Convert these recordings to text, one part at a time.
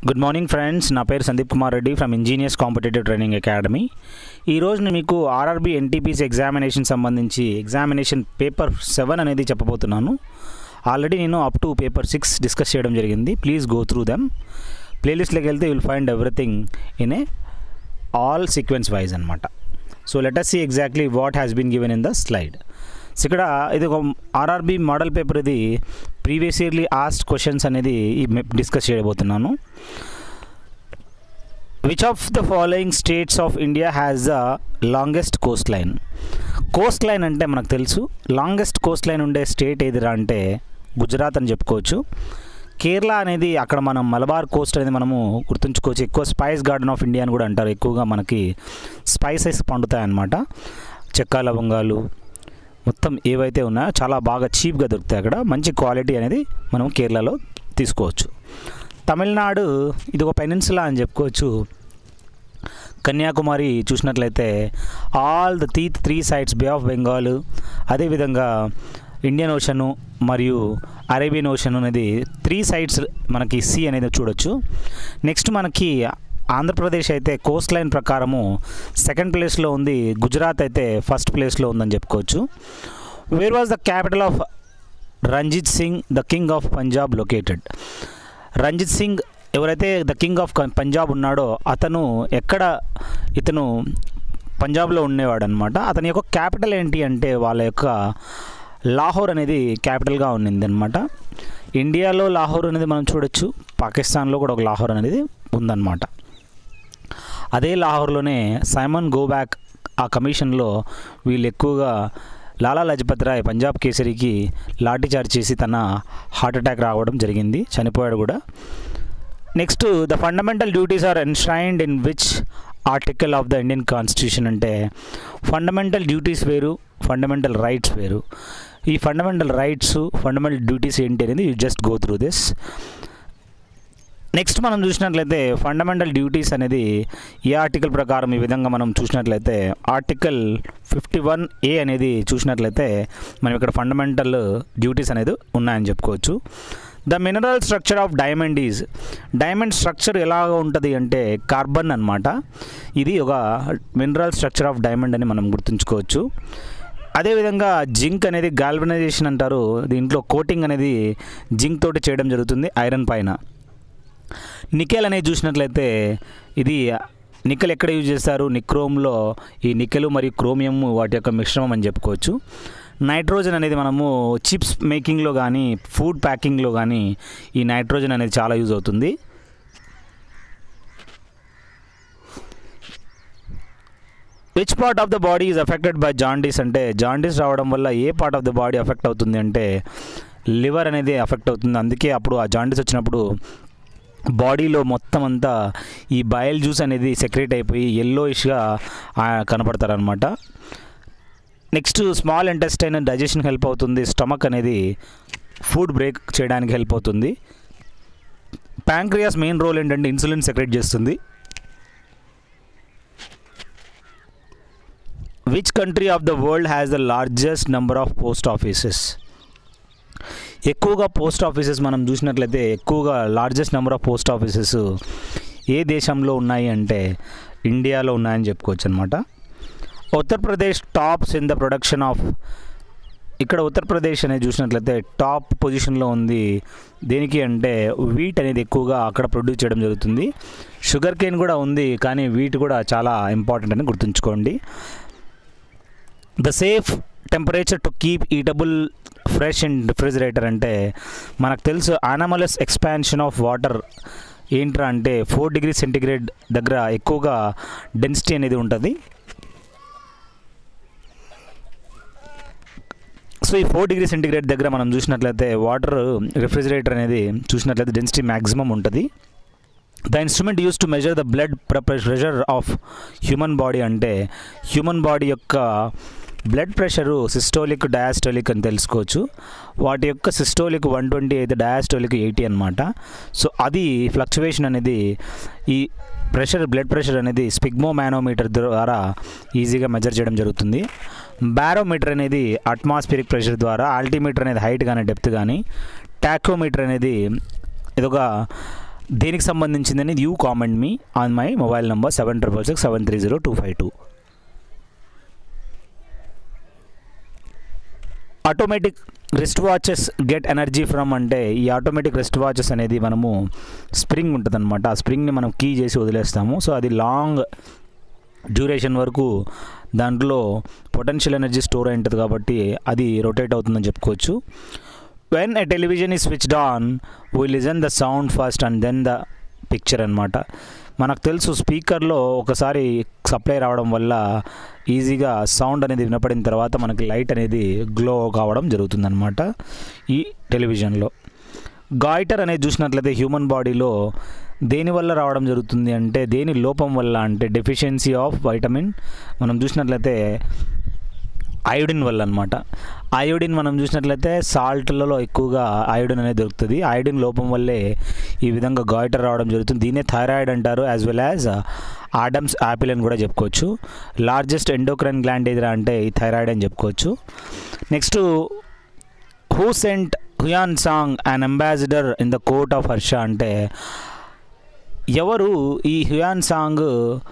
good morning friends నా పేరు Sandeep Kumar Reddy from engineers competitive training academy ఈరోజు నేను మీకు ఆర్ఆర్బి ఎన్టీపీసీ ఎగ్జామినేషన్ సంబంధించి ఎగ్జామినేషన్ పేపర్ సెవెన్ అనేది చెప్పబోతున్నాను ఆల్రెడీ నేను up to paper six discuss చేయడం జరిగింది ప్లీజ్ గో త్రూ దెమ్ ప్లేలిస్ట్లోకి వెళ్తే will find everything in a all sequence wise అనమాట so let's see exactly what has been given in the slide so ఇక్కడ ఇది ఒక ఆర్ఆర్బి మోడల్ పేపర్ ఇది previous yearly ఆస్ట్ questions అనేది ఈ డిస్కస్ చేయబోతున్నాను which of the following states of India has the longest coast line coast line అంటే మనకు తెలుసు లాంగెస్ట్ కోస్ట్ లైన్ ఉండే స్టేట్ ఏదిరా అంటే గుజరాత్ అని చెప్పుకోవచ్చు కేరళ అనేది అక్కడ మనం మలబార్ కోస్ట్ అనేది మనము గుర్తుంచుకోవచ్చు ఎక్కువ స్పైస్ గార్డెన్ ఆఫ్ ఇండియా అని కూడా అంటారు ఎక్కువగా మనకి స్పైసెస్ పండుతాయి అన్నమాట చెక్క లవంగాలు మొత్తం ఏవైతే ఉన్నాయో చాలా బాగా చీప్గా దొరుకుతాయి అక్కడ మంచి క్వాలిటీ అనేది మనం కేరళలో తీసుకోవచ్చు తమిళనాడు ఇది ఒక పెనిన్సులా అని చెప్పుకోవచ్చు కన్యాకుమారి చూసినట్లయితే ఆల్ ద తీ three sides bay of Bengal అదేవిధంగా ఇండియన్ ఓషను మరియు అరేబియన్ ఓషన్ అనేది త్రీ సైడ్స్ మనకి సీ అనేది చూడొచ్చు నెక్స్ట్ మనకి ఆంధ్రప్రదేశ్ అయితే కోస్ట్ లైన్ ప్రకారము సెకండ్ ప్లేస్లో ఉంది గుజరాత్ అయితే ఫస్ట్ ప్లేస్లో ఉందని చెప్పుకోవచ్చు where was the capital of Ranjit Singh the king of Punjab located Ranjit Singh ఎవరైతే ద కింగ్ ఆఫ్ పంజాబ్ ఉన్నాడో అతను ఎక్కడ ఇతను పంజాబ్లో ఉండేవాడు అనమాట అతని యొక్క క్యాపిటల్ ఏంటి అంటే వాళ్ళ యొక్క లాహోర్ అనేది క్యాపిటల్గా ఉన్నింది అనమాట ఇండియాలో లాహోర్ అనేది మనం చూడొచ్చు పాకిస్తాన్లో కూడా ఒక లాహోర్ అనేది ఉందన్నమాట అదే లాహోర్లోనే సైమన్ గోబ్యాక్ ఆ కమిషన్లో వీళ్ళు ఎక్కువగా లాలా లజపత్ రాయ్ పంజాబ్ కేసరికి లాఠీచార్జ్ చేసి తన హార్ట్ అటాక్ రావడం జరిగింది చనిపోయాడు కూడా next the fundamental duties are enshrined in which article of the Indian constitution అంటే ఫండమెంటల్ డ్యూటీస్ వేరు ఫండమెంటల్ రైట్స్ వేరు ఈ ఫండమెంటల్ రైట్స్ ఫండమెంటల్ డ్యూటీస్ ఏంటి అనేది you just go through this next మనం చూసినట్లయితే ఫండమెంటల్ డ్యూటీస్ అనేది ఏ ఆర్టికల్ ప్రకారం ఈ విధంగా మనం చూసినట్లయితే ఆర్టికల్ ఫిఫ్టీ వన్ ఏ అనేది చూసినట్లయితే మనం ఇక్కడ ఫండమెంటల్ డ్యూటీస్ అనేది ఉన్నాయని చెప్పుకోవచ్చు the mineral structure of diamond is diamond structure ఎలాగ ఉంటుంది అంటే కార్బన్ అనమాట ఇది ఒక మినరల్ స్ట్రక్చర్ ఆఫ్ డైమండ్ అని మనం గుర్తుంచుకోవచ్చు అదేవిధంగా జింక్ అనేది గాల్వనైజేషన్ అంటారు దీంట్లో కోటింగ్ అనేది జింక్ తోటి చేయడం జరుగుతుంది ఐరన్ పైన నికెల్ అనేది చూసినట్లయితే ఇది నికెల్ ఎక్కడ యూజ్ చేస్తారు నిక్రోమ్లో ఈ నికెల్ మరియు క్రోమియం వాటి యొక్క మిశ్రమం అని చెప్పుకోవచ్చు నైట్రోజన్ అనేది మనము చిప్స్ మేకింగ్లో కానీ ఫుడ్ ప్యాకింగ్లో కానీ ఈ నైట్రోజన్ అనేది చాలా యూజ్ అవుతుంది which part of the body is affected by jaundice అంటే జాండీస్ రావడం వల్ల ఏ part of the body affect అవుతుంది అంటే లివర్ అనేది అఫెక్ట్ అవుతుంది అందుకే అప్పుడు ఆ జాండీస్ వచ్చినప్పుడు బాడీలో మొత్తం అంతా ఈ బయల్ జ్యూస్ అనేది సెక్రేట్ అయిపోయి ఎల్లోయిష్గా కనపడతారనమాట next small intestine digestion help అవుతుంది స్టమక్ అనేది ఫుడ్ బ్రేక్ చేయడానికి హెల్ప్ అవుతుంది ప్యాంక్రియాస్ మెయిన్ రోల్ ఏంటంటే ఇన్సులిన్ సెక్రేట్ చేస్తుంది which country of the world has the largest number of post offices ఎక్కువగా పోస్ట్ ఆఫీసెస్ మనం చూసినట్లయితే ఎక్కువగా largest number of post offices ఏ దేశంలో ఉన్నాయి అంటే ఇండియాలో ఉన్నాయని చెప్పుకోవచ్చు అనమాట Uttar Pradesh tops in the production of ఇక్కడ ఉత్తరప్రదేశ్ అనేది చూసినట్లయితే టాప్ పొజిషన్లో ఉంది దేనికి అంటే వీట్ అనేది ఎక్కువగా అక్కడ ప్రొడ్యూస్ చేయడం జరుగుతుంది షుగర్ కేన్ కూడా ఉంది కానీ వీట్ కూడా చాలా ఇంపార్టెంట్ అని గుర్తుంచుకోండి the safe temperature to keep eatable fresh and refrigerator అంటే మనకు తెలుసు యానమలస్ ఎక్స్పాన్షన్ ఆఫ్ వాటర్ ఏంట్రా అంటే ఫోర్ డిగ్రీ సెంటిగ్రేడ్ దగ్గర ఎక్కువగా డెన్సిటీ అనేది ఉంటుంది సో ఈ ఫోర్ డిగ్రీ సెంటిగ్రేడ్ దగ్గర మనం చూసినట్లయితే వాటర్ రిఫ్రిజిరేటర్ అనేది చూసినట్లయితే డెన్సిటీ మ్యాక్సిమం ఉంటుంది the instrument use to measure the blood pressure of human body అంటే హ్యూమన్ బాడీ యొక్క బ్లడ్ ప్రెషరు సిస్టోలిక్ డయాస్టోలిక్ అని తెలుసుకోవచ్చు వాటి యొక్క సిస్టోలిక్ వన్ ట్వంటీ అయితే డయాస్టోలిక్ ఎయిటీ అనమాట సో అది ఫ్లక్చువేషన్ అనేది ఈ ప్రెషర్ బ్లడ్ ప్రెషర్ అనేది స్పిగ్మో మ్యానోమీటర్ ద్వారా ఈజీగా మెజర్ చేయడం జరుగుతుంది బ్యారోమీటర్ అనేది అట్మాస్ఫిరిక్ ప్రెషర్ ద్వారా ఆల్టీమీటర్ అనేది హైట్ కానీ డెప్త్ కానీ టాకోమీటర్ అనేది ఇదొక దేనికి సంబంధించిందని you comment me on my mobile number seven triple six seven three zero two five two automatic wrist watches get energy from అంటే ఈ ఆటోమేటిక్ రిస్ట్ వాచెస్ అనేది మనము స్ప్రింగ్ ఉంటుంది అనమాట ఆ స్ప్రింగ్ని మనం కీ చేసి వదిలేస్తాము సో అది లాంగ్ డ్యూరేషన్ వరకు దాంట్లో పొటెన్షియల్ ఎనర్జీ స్టోర్ అయి ఉంటుంది కాబట్టి అది రొటేట్ అవుతుందని చెప్పుకోవచ్చు when a television is switched on we listen the sound first and then the picture అనమాట మనకు తెలుసు స్పీకర్లో ఒకసారి సప్లై రావడం వల్ల ఈజీగా సౌండ్ అనేది వినపడిన తర్వాత మనకి లైట్ అనేది గ్లో కావడం జరుగుతుందన్నమాట ఈ టెలివిజన్లో గాయిటర్ అనేది చూసినట్లయితే హ్యూమన్ బాడీలో దేని వల్ల రావడం జరుగుతుంది అంటే దేని లోపం వల్ల అంటే డెఫిషియన్సీ ఆఫ్ వైటమిన్ మనం చూసినట్లయితే అయోడిన్ వల్ల అనమాట అయోడిన్ మనం చూసినట్లయితే సాల్ట్లలో ఎక్కువగా అయోడిన్ అనేది దొరుకుతుంది అయోడిన్ లోపం వల్లే ఈ విధంగా గాయిటర్ రావడం జరుగుతుంది దీనే థైరాయిడ్ అంటారు as well as Adam's apple అని కూడా చెప్పుకోవచ్చు లార్జెస్ట్ ఎండోక్రైన్ గ్లాండ్ ఏదిరా అంటే ఈ థైరాయిడ్ అని చెప్పుకోవచ్చు next who sent Hiuen Tsang and ambassador in the court of Harsha అంటే ఎవరు ఈ హుయాన్ సాంగ్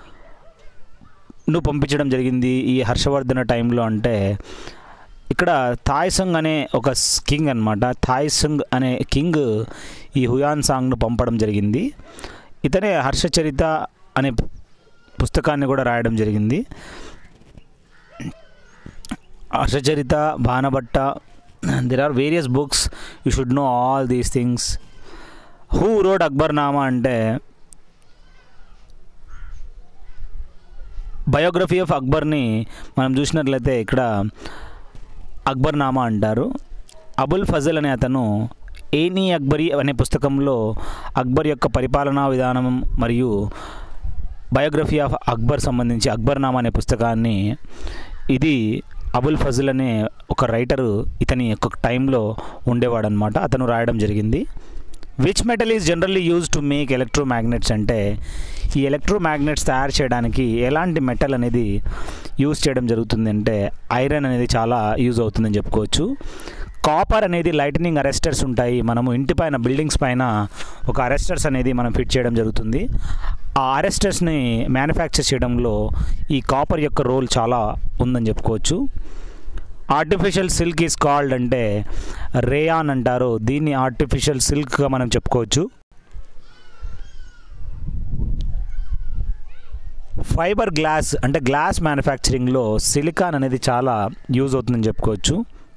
ను పంపించడం జరిగింది ఈ హర్షవర్ధన టైంలో అంటే ఇక్కడ థాయ్సంగ్ అనే ఒక కింగ్ అనమాట థాయ్సంగ్ అనే కింగ్ ఈ హుయాన్ సాంగ్ను పంపడం జరిగింది ఇతనే హర్షచరిత అనే పుస్తకాన్ని కూడా రాయడం జరిగింది Harshacharita Banabhatta there are various books you should know all these things who wrote Akbar Nama అంటే బయోగ్రఫీ ఆఫ్ అక్బర్ని మనం చూసినట్లయితే ఇక్కడ అక్బర్ నామా అంటారు అబుల్ ఫజల్ అనే అతను ఏనీ అక్బరీ అనే పుస్తకంలో అక్బర్ యొక్క పరిపాలనా విధానం మరియు బయోగ్రఫీ ఆఫ్ అక్బర్ సంబంధించి అక్బర్ నామా అనే పుస్తకాన్ని ఇది అబుల్ ఫజల్ అనే ఒక రైటరు ఇతని యొక్క టైంలో ఉండేవాడు అనమాట అతను రాయడం జరిగింది which metal is generally use to make electromagnets అంటే ఈ ఎలక్ట్రోమాగ్నెట్స్ తయారు చేయడానికి ఎలాంటి మెటల్ అనేది యూజ్ చేయడం జరుగుతుంది అంటే ఐరన్ అనేది చాలా యూజ్ అవుతుందని చెప్పుకోవచ్చు కాపర్ అనేది లైటనింగ్ అరెస్టర్స్ ఉంటాయి మనము ఇంటి పైన బిల్డింగ్స్ పైన ఒక అరెస్టర్స్ అనేది మనం ఫిట్ చేయడం జరుగుతుంది ఆ అరెస్టర్స్ని మ్యానుఫ్యాక్చర్ చేయడంలో ఈ కాపర్ యొక్క రోల్ చాలా ఉందని చెప్పుకోవచ్చు ఆర్టిఫిషియల్ సిల్క్ ఈజ్ కాల్డ్ అంటే రేయాన్ అంటారు దీన్ని ఆర్టిఫిషియల్ సిల్క్గా మనం చెప్పుకోవచ్చు ఫైబర్ గ్లాస్ అంటే గ్లాస్ మ్యానుఫ్యాక్చరింగ్లో సిలికాన్ అనేది చాలా యూజ్ అవుతుందని చెప్పుకోవచ్చు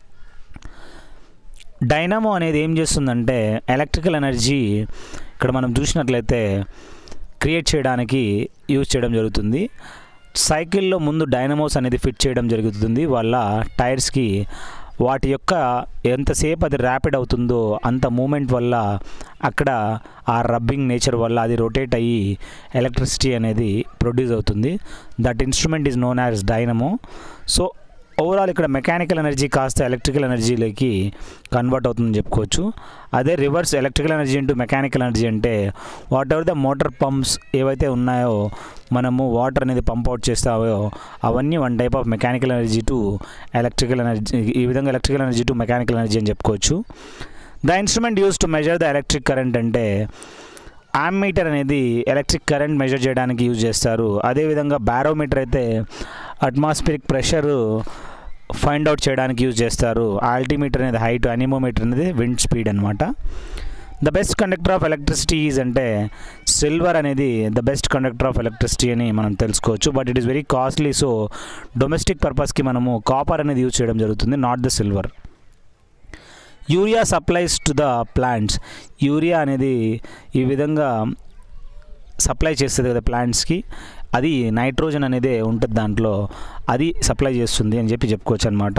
డైనమో అనేది ఏం చేస్తుందంటే ఎలక్ట్రికల్ ఎనర్జీ ఇక్కడ మనం చూసినట్లయితే క్రియేట్ చేయడానికి యూజ్ చేయడం జరుగుతుంది సైకిల్లో ముందు డైనమోస్ అనేది ఫిట్ చేయడం జరుగుతుంది వాళ్ళ టైర్స్కి వాటి యొక్క ఎంతసేపు అది ర్యాపిడ్ అవుతుందో అంత మూమెంట్ వల్ల అక్కడ ఆ రబ్బింగ్ నేచర్ వల్ల అది రొటేట్ అయ్యి ఎలక్ట్రిసిటీ అనేది ప్రొడ్యూస్ అవుతుంది that instrument is known as dynamo so overall ఇక్కడ మెకానికల్ ఎనర్జీ కాస్త ఎలక్ట్రికల్ ఎనర్జీలోకి కన్వర్ట్ అవుతుందని చెప్పుకోవచ్చు అదే reverse electrical energy into mechanical energy అంటే whatever the motor pumps ఏవైతే ఉన్నాయో మనము వాటర్ అనేది పంప్ అవుట్ చేస్తావో అవన్నీ one type of mechanical energy to electrical energy ఈ విధంగా electrical energy to mechanical energy అని చెప్పుకోవచ్చు the instrument use to measure the electric current అంటే మీటర్ అనేది ఎలక్ట్రిక్ కరెంట్ మెజర్ చేయడానికి యూజ్ చేస్తారు అదేవిధంగా బ్యారోమీటర్ అయితే అట్మాస్ఫిరిక్ ప్రెషర్ ఫైండ్ అవుట్ చేయడానికి యూజ్ చేస్తారు ఆల్టిమీటర్ అనేది హైట్ అనిమోమీటర్ అనేది విండ్ స్పీడ్ అనమాట the best conductor of electricity is అంటే సిల్వర్ అనేది the best conductor of electricity అని మనం తెలుసుకోవచ్చు but it is very costly so domestic పర్పస్కి మనము కాపర్ అనేది యూజ్ చేయడం జరుగుతుంది not the silver urea supplies to the plants urea అనేది ఈ విధంగా సప్లై చేస్తుంది కదా ప్లాంట్స్కి అది నైట్రోజన్ అనేది ఉంటుంది దాంట్లో అది సప్లై చేస్తుంది అని చెప్పి చెప్పుకోవచ్చు అనమాట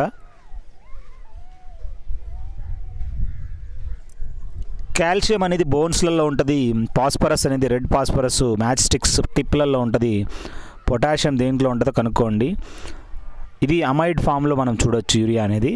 కాల్షియం అనేది బోన్స్లలో ఉంటుంది పాస్పరస్ అనేది రెడ్ పాస్పరస్ మ్యాచ్ స్టిక్స్ టిప్లలో ఉంటుంది పొటాషియం దేంట్లో ఉంటుందో కనుక్కోండి ఇది అమైడ్ ఫామ్లో మనం చూడొచ్చు యూరియా అనేది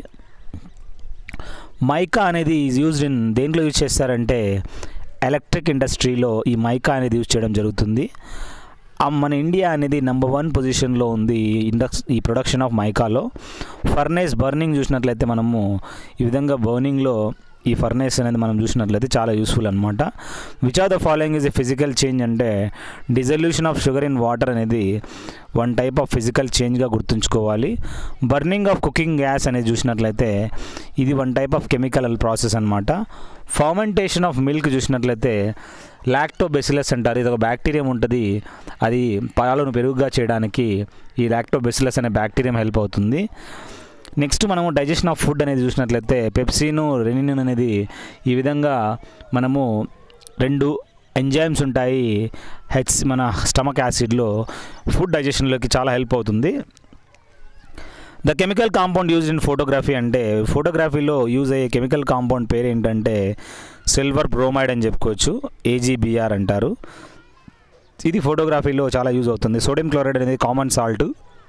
మైకా అనేది ఈజ్ యూజ్డ్ ఇన్ దేంట్లో యూజ్ చేస్తారంటే ఎలక్ట్రిక్ ఇండస్ట్రీలో ఈ మైకా అనేది యూజ్ చేయడం జరుగుతుంది మన ఇండియా అనేది నెంబర్ వన్ పొజిషన్లో ఉంది ఇండక్స్ ఈ ప్రొడక్షన్ ఆఫ్ మైకాలో ఫర్నేస్ బర్నింగ్ చూసినట్లయితే మనము ఈ విధంగా బర్నింగ్లో ఈ ఫర్నేస్ అనేది మనం చూసినట్లయితే చాలా యూస్ఫుల్ అనమాట which are the following is a physical change అంటే dissolution of sugar in water అనేది వన్ టైప్ ఆఫ్ ఫిజికల్ చేంజ్గా గుర్తుంచుకోవాలి బర్నింగ్ ఆఫ్ కుకింగ్ గ్యాస్ అనేది చూసినట్లయితే ఇది one type of chemical process అనమాట ఫర్మెంటేషన్ ఆఫ్ మిల్క్ చూసినట్లయితే లాక్టోబెసిలస్ అంటారు ఇది ఒక బ్యాక్టీరియం ఉంటుంది అది పాలను పెరుగుగా చేయడానికి ఈ లాక్టోబెసిలస్ అనే బ్యాక్టీరియం హెల్ప్ అవుతుంది నెక్స్ట్ మనము డైజెషన్ ఆఫ్ ఫుడ్ అనేది చూసినట్లయితే పెప్సిన్ రెనిన్ అనేది ఈ విధంగా మనము రెండు ఎంజైమ్స్ ఉంటాయి హెచ్ మన స్టమక్ యాసిడ్లో ఫుడ్ డైజెషన్లోకి చాలా హెల్ప్ అవుతుంది the chemical compound use in photography అంటే ఫోటోగ్రఫీలో యూజ్ అయ్యే కెమికల్ కాంపౌండ్ పేరు ఏంటంటే సిల్వర్ బ్రోమైడ్ అని చెప్పుకోవచ్చు ఏజీబీఆర్ అంటారు ఇది ఫోటోగ్రఫీలో చాలా యూజ్ అవుతుంది సోడియం క్లోరైడ్ అనేది common salt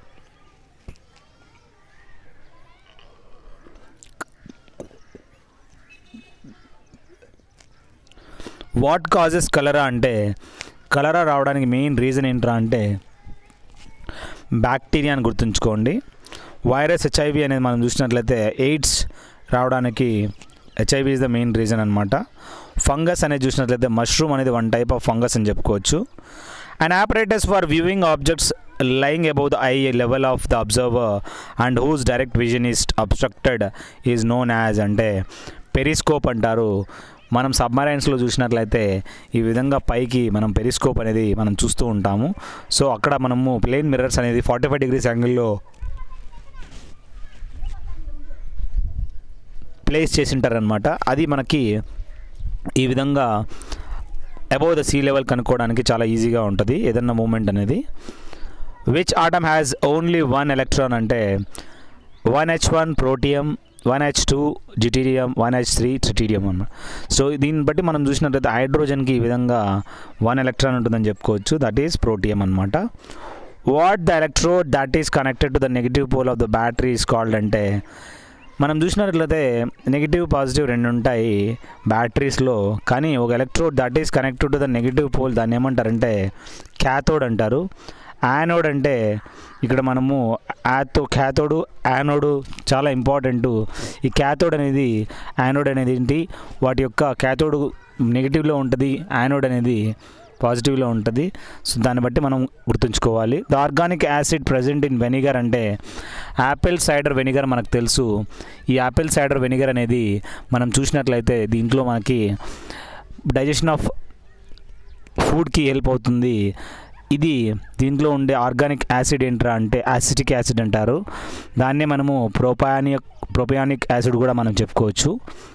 what causes cholera అంటే కలరా రావడానికి మెయిన్ రీజన్ ఏంట్రా అంటే బ్యాక్టీరియా అని గుర్తుంచుకోండి వైరస్ హెచ్ఐవి అనేది మనం చూసినట్లయితే ఎయిడ్స్ రావడానికి HIV is the main reason అనమాట ఫంగస్ అనేది చూసినట్లయితే మష్రూమ్ అనేది వన్ టైప్ ఆఫ్ ఫంగస్ అని చెప్పుకోవచ్చు and operators for viewing objects lying above the eye level of the observer and whose direct vision is obstructed is known as అంటే periscope అంటారు మనం సబ్మరైన్స్లో చూసినట్లయితే ఈ విధంగా పైకి మనం పెరిస్కోప్ అనేది మనం చూస్తూ ఉంటాము సో అక్కడ మనము ప్లేన్ మిర్రర్స్ అనేది ఫార్టీ ఫైవ్ డిగ్రీస్ యాంగిల్లో ప్లేస్ చేసింటారనమాట అది మనకి ఈ విధంగా అబౌవ్ ద సీ లెవెల్ కనుక్కోవడానికి చాలా ఈజీగా ఉంటుంది ఏదన్నా మూమెంట్ అనేది which atom has only one electron అంటే one H one protium one H two deuterium one H three tritium అన్నమాట సో దీన్ని బట్టి మనం చూసినట్లయితే హైడ్రోజన్కి ఈ విధంగా వన్ ఎలక్ట్రాన్ ఉంటుందని చెప్పుకోవచ్చు దట్ ఈస్ ప్రోటియం అనమాట what the electrode that is connected to the negative pole of the battery is called అంటే మనం చూసినట్లయితే నెగిటివ్ పాజిటివ్ రెండు ఉంటాయి బ్యాటరీస్లో కానీ ఒక electrode that is connected to the negative pole దాన్ని ఏమంటారంటే క్యాథోడ్ అంటారు యానోడ్ అంటే ఇక్కడ మనము యాతో క్యాథోడు యానోడు చాలా ఇంపార్టెంట్ ఈ క్యాథోడ్ అనేది యానోడ్ అనేది ఏంటి వాటి యొక్క క్యాథోడ్ నెగిటివ్లో ఉంటుంది యానోడ్ అనేది పాజిటివ్లో ఉంటుంది సో దాన్ని బట్టి మనం గుర్తుంచుకోవాలి the organic acid present in vinegar అంటే యాపిల్ సైడర్ వెనిగర్ మనకు తెలుసు ఈ యాపిల్ సైడర్ వెనిగర్ అనేది మనం చూసినట్లయితే దీంట్లో మనకి డైజెషన్ ఆఫ్ ఫుడ్కి హెల్ప్ అవుతుంది ఇది దీంట్లో ఉండే ఆర్గానిక్ యాసిడ్ ఏంట్రా అంటే యాసిటిక్ యాసిడ్ అంటారు దాన్నే మనము ప్రోపానిక్ ప్రోపయానిక్ యాసిడ్ కూడా మనం చెప్పుకోవచ్చు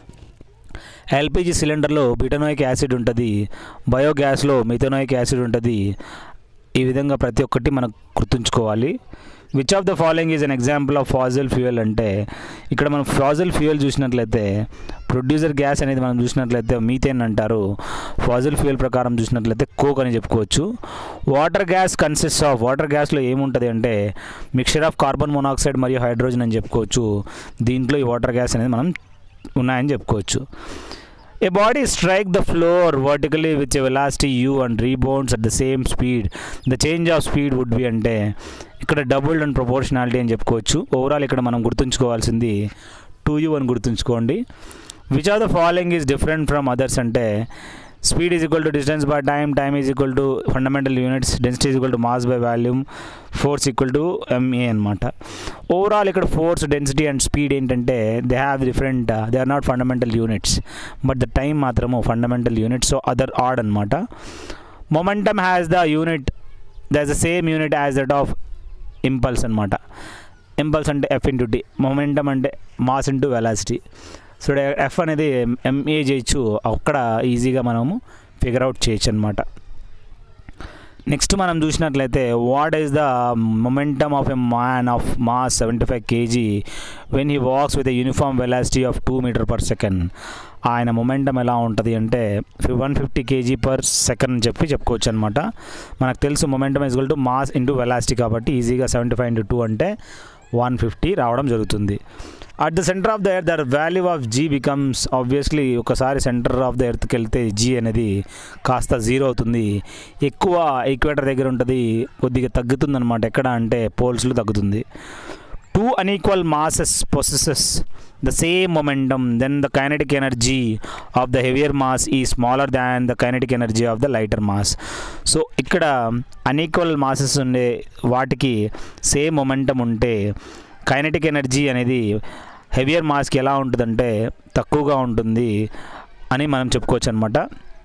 ఎల్పిజి సిలిండర్లో బిటనోయిక్ యాసిడ్ ఉంటుంది బయోగ్యాస్లో మిథనోయిక్ యాసిడ్ ఉంటుంది ఈ విధంగా ప్రతి ఒక్కటి మనం గుర్తుంచుకోవాలి which of the following is an example of fossil fuel అంటే ఇక్కడ మనం ఫాజిల్ ఫ్యూయల్ చూసినట్లయితే ప్రొడ్యూసర్ గ్యాస్ అనేది మనం చూసినట్లయితే మీథేన్ అంటారు ఫాజిల్ ఫ్యూయల్ ప్రకారం చూసినట్లయితే కోక్ అని చెప్పుకోవచ్చు water gas consist of water గ్యాస్లో ఏముంటుంది అంటే మిక్చర్ ఆఫ్ కార్బన్ మోనాక్సైడ్ మరియు హైడ్రోజన్ అని చెప్పుకోవచ్చు దీంట్లో ఈ వాటర్ గ్యాస్ అనేది మనం ఉన్నాయని చెప్పుకోవచ్చు a body strike the floor vertically with a velocity U and rebounds at the same speed the change of speed would be అంటే ఇక్కడ డబుల్డ్ అండ్ ప్రపోర్షనాలిటీ అని చెప్పుకోవచ్చు ఓవరాల్ ఇక్కడ మనం గుర్తుంచుకోవాల్సింది టూ యూ అని గుర్తుంచుకోండి which are the following is different from others అంటే speed is equal to distance by time time is equal to fundamental units density is equal to mass by volume force equal to MA అనమాట overall ఇక్కడ force density and speed ఏంటంటే they have different they are not fundamental units but the time మాత్రము fundamental units so other odd అనమాట momentum has the unit thus the same unit as that of impulse అనమాట impulse అంటే F into T momentum అంటే mass into velocity so F అనేది MA చేయొచ్చు అక్కడ ఈజీగా మనము ఫిగర్ అవుట్ చేయొచ్చు అనమాట నెక్స్ట్ మనం చూసినట్లయితే what is the momentum of a man of mass seventy five KG when he walks with a uniform velocity of two metre per second ఆయన మొమెంటం ఎలా ఉంటుంది అంటే one fifty KG per second అని చెప్పి చెప్పుకోవచ్చు అనమాట మనకు తెలుసు momentum is to mass into velocity కాబట్టి ఈజీగా సెవెంటీ ఫైవ్ ఇంటూ టూ అంటే వన్ ఫిఫ్టీ రావడం జరుగుతుంది at the centre of the earth the value of G becomes obviously ఒకసారి సెంటర్ ఆఫ్ ద ఎర్త్కి వెళ్తే జీ అనేది కాస్త జీరో అవుతుంది ఎక్కువ ఈక్వేటర్ దగ్గర ఉంటుంది కొద్దిగా తగ్గుతుంది అనమాట ఎక్కడ అంటే పోల్స్లో తగ్గుతుంది two unequal masses possesses the same momentum then the kinetic energy of the heavier mass is smaller than the kinetic energy of the lighter mass so ఇక్కడ అన్ఈక్వల్ మాసెస్ ఉండే వాటికి సేమ్ మొమెంటం ఉంటే కైనటిక్ ఎనర్జీ అనేది heavier మాస్కి ఎలా ఉంటుందంటే తక్కువగా ఉంటుంది అని మనం చెప్పుకోవచ్చు అనమాట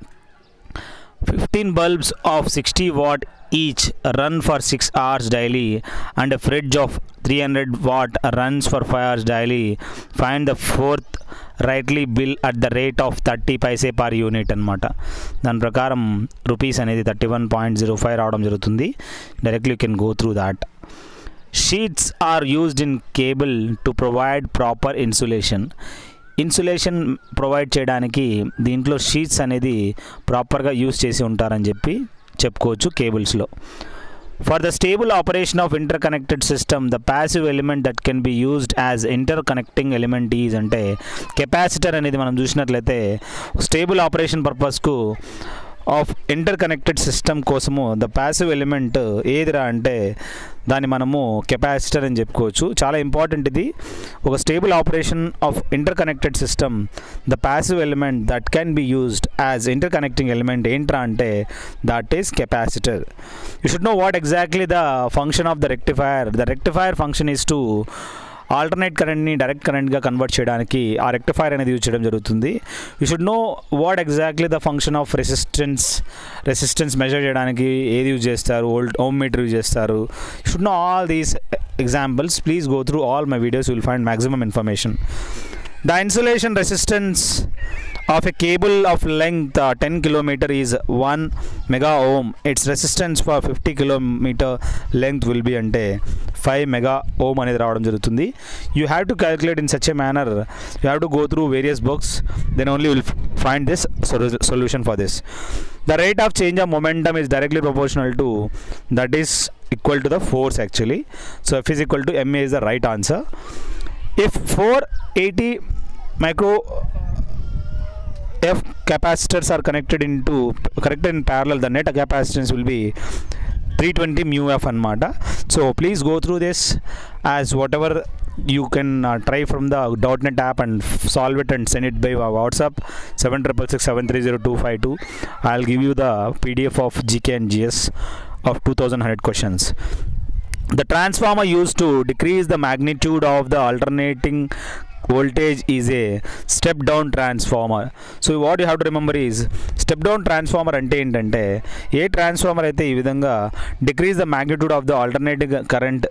fifteen bulbs of sixty watt each run for six hours daily and fridge of three hundred watt runs for five hours daily find the fortnightly bill at the rate of thirty paise per unit అనమాట దాని ప్రకారం rupees అనేది thirty one point zero five రావడం జరుగుతుంది directly you can go through that sheets are used in cable to provide proper insulation insulation provide చేయడానికి దీంట్లో sheets అనేది ప్రాపర్గా యూజ్ చేసి ఉంటారని చెప్పి చెప్పుకోవచ్చు కేబుల్స్లో for the stable operation of interconnected system the passive element that can be used as interconnecting element is అంటే కెపాసిటర్ అనేది మనం చూసినట్లయితే స్టేబుల్ ఆపరేషన్ పర్పస్కు ఆఫ్ ఇంటర్ కనెక్టెడ్ సిస్టమ్ కోసము ద ప్యాసివ్ ఎలిమెంట్ ఏదిరా అంటే దాన్ని మనము కెపాసిటర్ అని చెప్పుకోవచ్చు చాలా ఇంపార్టెంట్ ఇది ఒక stable operation of interconnected system the passive element that can be used as interconnecting element ఏంట్రా అంటే that is capacitor you should know what exactly the function of the rectifier the rectifier function is to alternate కరెంట్ని direct కరెంట్గా convert చేయడానికి ఆ rectifier అనేది use చేయడం జరుగుతుంది you should know what exactly the function of resistance resistance measure చేయడానికి ఏది use చేస్తారు ఓల్డ్ హోమ్ మీటర్ యూజ్ చేస్తారు you should know all these examples please go through all my videos will find maximum information the insulation resistance of a cable of length uh, 10 kilometer is 1 mega ohm its resistance for 50 kilometer length will be అంటే 5 mega ohm అనేది రావడం జరుగుతుంది you have to calculate in such a manner you have to go through various books then only will find this solution for this the rate of change of momentum is directly proportional to that is equal to the force actually so F is equal to MA is the right answer if four eighty micro if capacitors are connected into connected in parallel the net capacitance will be 320 mu f anamata so please go through this as whatever you can uh, try from the .NET app and f- solve it and send it by wa- WhatsApp 7667302252 I'll give you the PDF of GK and GS of 2100 questions the transformer used to decrease the magnitude of the alternating voltage is a step down transformer so what you have to remember is step down transformer అంటే ఏంటంటే ఏ transformer అయితే ఈ విధంగా decrease the magnitude of the alternative current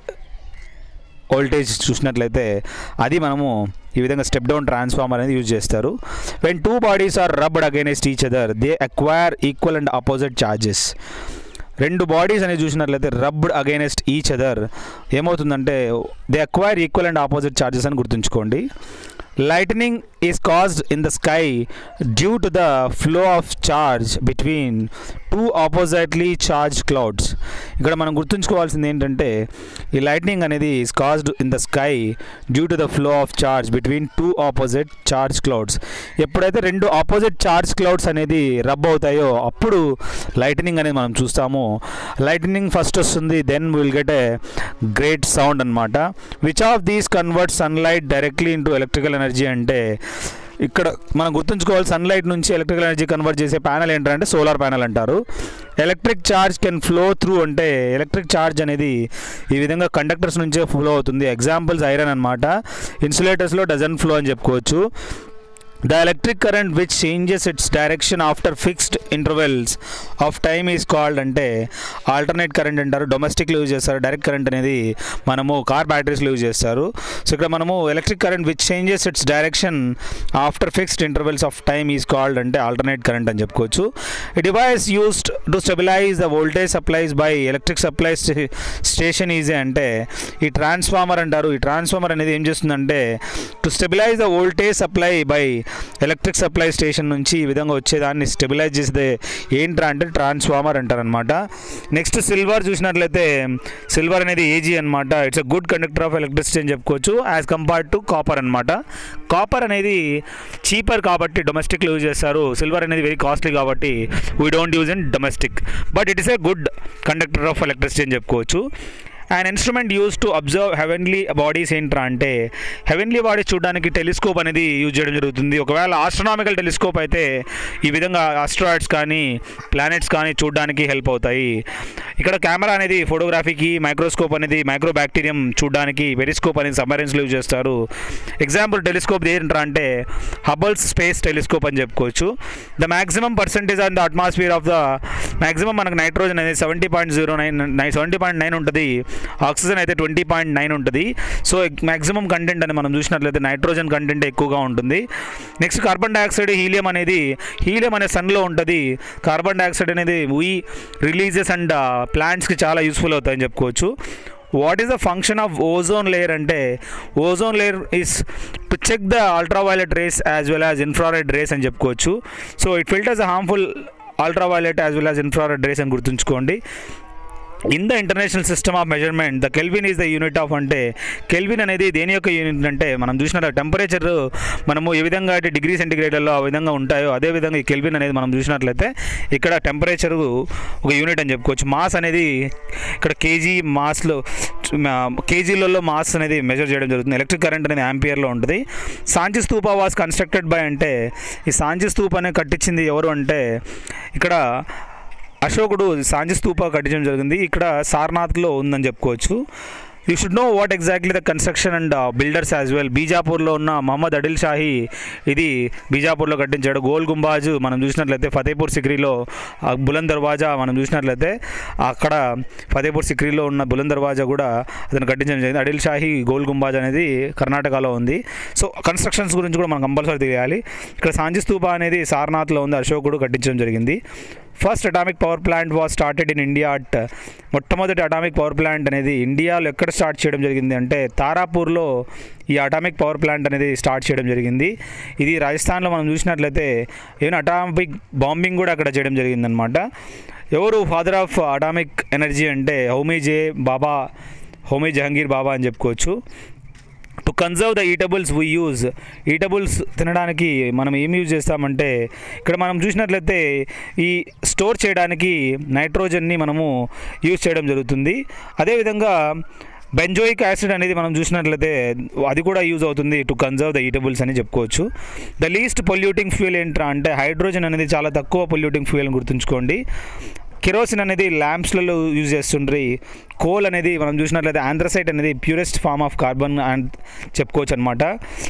voltage చూసినట్లయితే అది మనము ఈ విధంగా స్టెప్ డౌన్ ట్రాన్స్ఫార్మర్ అనేది యూజ్ చేస్తారు when two bodies are rubbed against each other they acquire equal and opposite charges రెండు బాడీస్ అనేది చూసినట్లయితే రబ్డ్ అగైనెస్ట్ ఈచ్ అదర్ ఏమవుతుందంటే they acquire equal and opposite charges అని గుర్తుంచుకోండి lightning is caused in the sky due to the flow of charge between two oppositely charge clouds ఇక్కడ మనం గుర్తుంచుకోవాల్సింది ఏంటంటే ఈ లైట్నింగ్ అనేది is caused in the sky due to the flow of charge between two opposite charge clouds ఎప్పుడైతే రెండు opposite charge clouds అనేది rub అవుతాయో అప్పుడు లైటనింగ్ అనేది మనం చూస్తాము లైటనింగ్ ఫస్ట్ వస్తుంది then will get a great sound అనమాట which of these convert sunlight directly into electrical energy అంటే ఇక్కడ మనం గుర్తుంచుకోవాలి సన్లైట్ నుంచి ఎలక్ట్రికల్ ఎనర్జీ కన్వర్ట్ చేసే ప్యానల్ ఏంటంటే సోలార్ ప్యానల్ అంటారు electric charge can flow through అంటే ఎలక్ట్రిక్ ఛార్జ్ అనేది ఈ విధంగా కండక్టర్స్ నుంచే ఫ్లో అవుతుంది ఎగ్జాంపుల్స్ ఐరన్ అనమాట ఇన్సులేటర్స్లో డజన్ ఫ్లో అని చెప్పుకోవచ్చు The electric current which changes its direction after fixed intervals of time is called అంటే ఆల్టర్నేట్ కరెంట్ అంటారు డొమెస్టిక్లో యూజ్ చేస్తారు డైరెక్ట్ కరెంట్ అనేది మనము కార్ బ్యాటరీస్లో యూజ్ చేస్తారు సో ఇక్కడ మనము electric current which changes its direction after fixed intervals of time is called అంటే ఆల్టర్నేట్ కరెంట్ అని చెప్పుకోవచ్చు ఈ device used to stabilize the voltage supplies by electric supply station is అంటే ఈ ట్రాన్స్ఫార్మర్ అంటారు ఈ ట్రాన్స్ఫార్మర్ అనేది ఏం చేస్తుందంటే to stabilize the voltage supply by electric supply station నుంచి ఈ విధంగా వచ్చేదాన్ని స్టెబిలైజ్ చేసేది ఏంట్రా అంటే ట్రాన్స్ఫార్మర్ అంటారనమాట నెక్స్ట్ సిల్వర్ చూసినట్లయితే సిల్వర్ అనేది ఏజీ అనమాట it's a good conductor of electricity అని చెప్పుకోవచ్చు యాజ్ కంపేర్డ్ టు కాపర్ అనమాట కాపర్ అనేది చీపర్ కాబట్టి డొమెస్టిక్లో యూజ్ చేస్తారు సిల్వర్ అనేది వెరీ కాస్ట్లీ కాబట్టి we don't use in domestic but it is a good conductor of electricity అని చెప్పుకోవచ్చు and instrument use to observe heavenly bodies ఏంట్రా అంటే హెవెన్లీ బాడీస్ చూడడానికి టెలిస్కోప్ అనేది యూజ్ చేయడం జరుగుతుంది ఒకవేళ ఆస్ట్రనామికల్ టెలిస్కోప్ అయితే ఈ విధంగా ఆస్ట్రాయిడ్స్ కానీ ప్లానెట్స్ కానీ చూడడానికి హెల్ప్ అవుతాయి ఇక్కడ కెమెరా అనేది ఫోటోగ్రఫీకి మైక్రోస్కోప్ అనేది మైక్రో బ్యాక్టీరియం చూడడానికి వెరిస్కోప్ అనేది సబ్మరీన్స్లో యూజ్ చేస్తారు ఎగ్జాంపుల్ టెలిస్కోప్ ఏంట్రా అంటే హబల్స్ స్పేస్ టెలిస్కోప్ అని చెప్పుకోవచ్చు the maximum percentage on the atmosphere of the maximum మనకు నైట్రోజన్ అనేది seventy point zero nine nine seventy point nine ఉంటుంది ఆక్సిజన్ అయితే ట్వంటీ పాయింట్ నైన్ ఉంటుంది సో మ్యాక్సిమం కంటెంట్ అని మనం చూసినట్లయితే నైట్రోజన్ కంటెంట్ ఎక్కువగా ఉంటుంది నెక్స్ట్ కార్బన్ డైఆక్సైడ్ హీలియం అనేది హీలియం అనే సన్లో ఉంటుంది కార్బన్ డైఆక్సైడ్ అనేది వీ రిలీజెస్ అండ్ ప్లాంట్స్కి చాలా యూస్ఫుల్ అవుతాయని చెప్పుకోవచ్చు what is the function of ozone layer అంటే ozone layer is to check the ultraviolet rays as well as infrared rays అని చెప్పుకోవచ్చు so it filters harmful ultraviolet as well as infrared rays అని గుర్తుంచుకోండి in the international system of measurement the kelvin is the unit of అంటే kelvin అనేది దేని యొక్క unit అంటే మనం చూసిన టెంపరేచర్ మనము ఏ విధంగా అయితే డిగ్రీ సెంటిగ్రేడ్లలో ఆ విధంగా ఉంటాయో అదే విధంగా ఈ కెల్విన్ అనేది మనం చూసినట్లయితే ఇక్కడ టెంపరేచర్ ఒక యూనిట్ అని చెప్పుకోవచ్చు మాస్ అనేది ఇక్కడ కేజీ మాస్లో కేజీలలో మాస్ అనేది మెజర్ చేయడం జరుగుతుంది ఎలక్ట్రిక్ కరెంట్ అనేది యాంపియర్లో ఉంటుంది Sanchi Stupa was constructed by అంటే ఈ సాంచి స్తూప అనేది కట్టించింది ఎవరు అంటే ఇక్కడ అశోకుడు సాంజి స్తూప కట్టించడం జరిగింది ఇక్కడ సారనాథ్లో ఉందని చెప్పుకోవచ్చు you should know what exactly the construction and builders as well బీజాపూర్లో ఉన్న మహమ్మద్ అడిల్ షాహీ ఇది బీజాపూర్లో కట్టించాడు గోల్ గుంబాజ్ మనం చూసినట్లయితే ఫతేపూర్ సిక్రీలో ఆ బులంద్ దర్వాజా మనం చూసినట్లయితే అక్కడ ఫతేపూర్ సిక్రీలో ఉన్న బులంద్ దర్వాజా కూడా అతను కట్టించడం జరిగింది అడిల్ షాహీ గోల్ గుంబాజ్ అనేది కర్ణాటకలో ఉంది సో కన్స్ట్రక్షన్స్ గురించి కూడా మనం కంపల్సరీ తెలియాలి ఇక్కడ సాంజి స్తూప అనేది సారనాథ్లో ఉంది అశోకుడు కట్టించడం జరిగింది first atomic power plant was started in India at మొట్టమొదటి అటామిక్ పవర్ ప్లాంట్ అనేది ఇండియాలో ఎక్కడ స్టార్ట్ చేయడం జరిగింది అంటే తారాపూర్లో ఈ అటామిక్ పవర్ ప్లాంట్ అనేది స్టార్ట్ చేయడం జరిగింది ఇది రాజస్థాన్లో మనం చూసినట్లయితే ఈవెన్ అటామిక్ బాంబింగ్ కూడా అక్కడ చేయడం జరిగిందనమాట ఎవరు ఫాదర్ ఆఫ్ అటామిక్ ఎనర్జీ అంటే హోమీ జే బాబా హోమీ జహంగీర్ బాబా అని చెప్పుకోవచ్చు to conserve the eatables we use eatables తినడానికి మనం ఏం యూజ్ చేస్తామంటే ఇక్కడ మనం చూసినట్లయితే ఈ స్టోర్ చేయడానికి నైట్రోజన్ని మనము యూజ్ చేయడం జరుగుతుంది అదేవిధంగా బెంజోయిక్ యాసిడ్ అనేది మనం చూసినట్లయితే అది కూడా యూజ్ అవుతుంది టు కన్జర్వ్ ద ఈటబుల్స్ అని చెప్పుకోవచ్చు ద లీస్ట్ పొల్యూటింగ్ ఫ్యూయల్ ఏంట్రా అంటే హైడ్రోజన్ అనేది చాలా తక్కువ పొల్యూటింగ్ ఫ్యూయల్ అని గుర్తుంచుకోండి కెరోసిన్ అనేది ల్యాంప్స్లలో యూజ్ చేస్తుండ్రి కోల్ అనేది మనం చూసినట్లయితే ఆంథ్రసైట్ అనేది purest form of carbon and చెప్పుకోవచ్చు అనమాట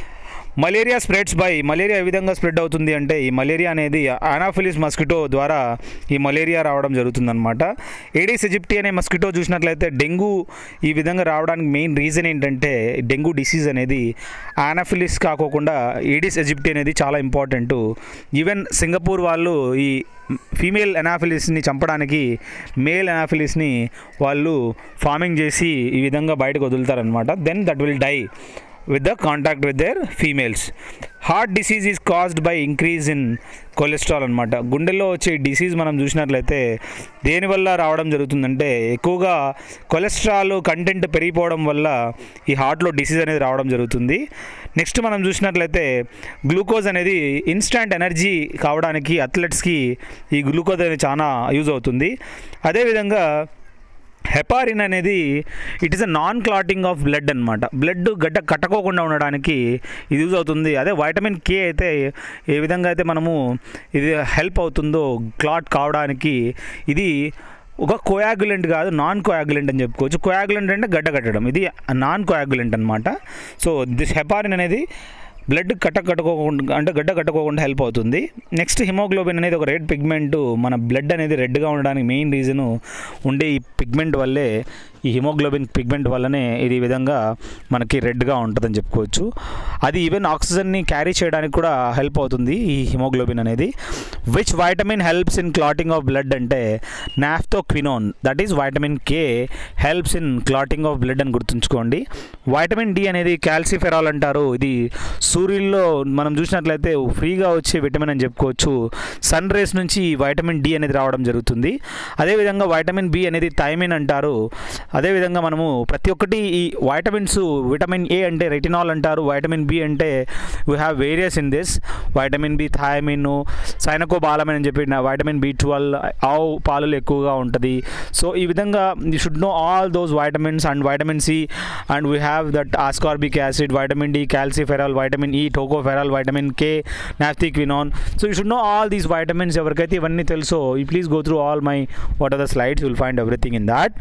మలేరియా స్ప్రెడ్స్ బై మలేరియా ఏ విధంగా స్ప్రెడ్ అవుతుంది అంటే ఈ మలేరియా అనేది అనాఫిలిస్ మస్కిటో ద్వారా ఈ మలేరియా రావడం జరుగుతుందన్నమాట ఏడీస్ ఎజిప్టి అనే మస్కిటో చూసినట్లయితే డెంగ్యూ ఈ విధంగా రావడానికి మెయిన్ రీజన్ ఏంటంటే డెంగ్యూ డిసీజ్ అనేది ఆనాఫిలిస్ కాకోకుండా ఏడిస్ ఎజిప్టి అనేది చాలా ఇంపార్టెంట్ ఈవెన్ సింగపూర్ వాళ్ళు ఈ ఫీమేల్ ఎనాఫిలిస్ని చంపడానికి మేల్ ఎనాఫిలిస్ని వాళ్ళు ఫార్మింగ్ చేసి ఈ విధంగా బయటకు వదులుతారనమాట then that will die with the contact with their females heart disease is caused by increase in cholesterol అనమాట గుండెల్లో వచ్చే డిసీజ్ మనం చూసినట్లయితే దేనివల్ల రావడం జరుగుతుందంటే ఎక్కువగా కొలెస్ట్రాల్ కంటెంట్ పెరిగిపోవడం వల్ల ఈ హార్ట్లో డిసీజ్ అనేది రావడం జరుగుతుంది నెక్స్ట్ మనం చూసినట్లయితే గ్లూకోజ్ అనేది ఇన్స్టాంట్ ఎనర్జీ కావడానికి అథ్లెట్స్కి ఈ గ్లూకోజ్ అనేది చాలా యూజ్ అవుతుంది అదేవిధంగా హెపారిన్ అనేది it is a non clotting of blood అనమాట బ్లడ్ గడ్డ కట్టకోకుండా ఉండడానికి ఇది యూజ్ అవుతుంది అదే వైటమిన్ కే అయితే ఏ విధంగా అయితే మనము ఇది హెల్ప్ అవుతుందో క్లాట్ కావడానికి ఇది ఒక కోయాగులెంట్ కాదు నాన్ కోయాగులెంట్ అని చెప్పుకోవచ్చు కోయాగులెంట్ అంటే గడ్డ కట్టడం ఇది నాన్ కోయాగులెంట్ అనమాట సో దిస్ హెపారిన్ అనేది బ్లడ్ కట్ట కట్టుకోకుండా అంటే గడ్డ కట్టుకోకుండా హెల్ప్ అవుతుంది నెక్స్ట్ హిమోగ్లోబిన్ అనేది ఒక రెడ్ పిగ్మెంట్ మన బ్లడ్ అనేది రెడ్గా ఉండడానికి మెయిన్ రీజను ఉండే ఈ పిగ్మెంట్ వల్లే ఈ హిమోగ్లోబిన్ పిగ్మెంట్ వల్లనే ఇది ఈ విధంగా మనకి రెడ్గా ఉంటుందని చెప్పుకోవచ్చు అది ఈవెన్ ఆక్సిజన్ని క్యారీ చేయడానికి కూడా హెల్ప్ అవుతుంది ఈ హిమోగ్లోబిన్ అనేది which vitamin helps in clotting of blood అంటే naphthoquinone that is vitamin K helps in clotting of blood అని గుర్తుంచుకోండి వైటమిన్ డి అనేది కాల్సిఫెరాల్ అంటారు ఇది సూర్యుల్లో మనం చూసినట్లయితే ఫ్రీగా వచ్చే విటమిన్ అని చెప్పుకోవచ్చు సన్ రేస్ నుంచి వైటమిన్ డి అనేది రావడం జరుగుతుంది అదేవిధంగా వైటమిన్ బి అనేది థైమిన్ అంటారు అదేవిధంగా మనము ప్రతి ఒక్కటి ఈ వైటమిన్స్ విటమిన్ ఏ అంటే రెటినాల్ అంటారు వైటమిన్ బి అంటే we have various in this vitamin B thiamine cyanocobalamin అని చెప్పి వైటమిన్ బి ట్వెల్వ్ ఆవు పాలలో ఎక్కువగా ఉంటుంది సో ఈ విధంగా you should know all those vitamins and vitamin C and we have that ascorbic acid vitamin D calciferol vitamin E tocopherol vitamin K naphthoquinone so you should know all these vitamins ఎవరికైతే ఇవన్నీ తెలుసో you please go through all my what are the slides will find everything in that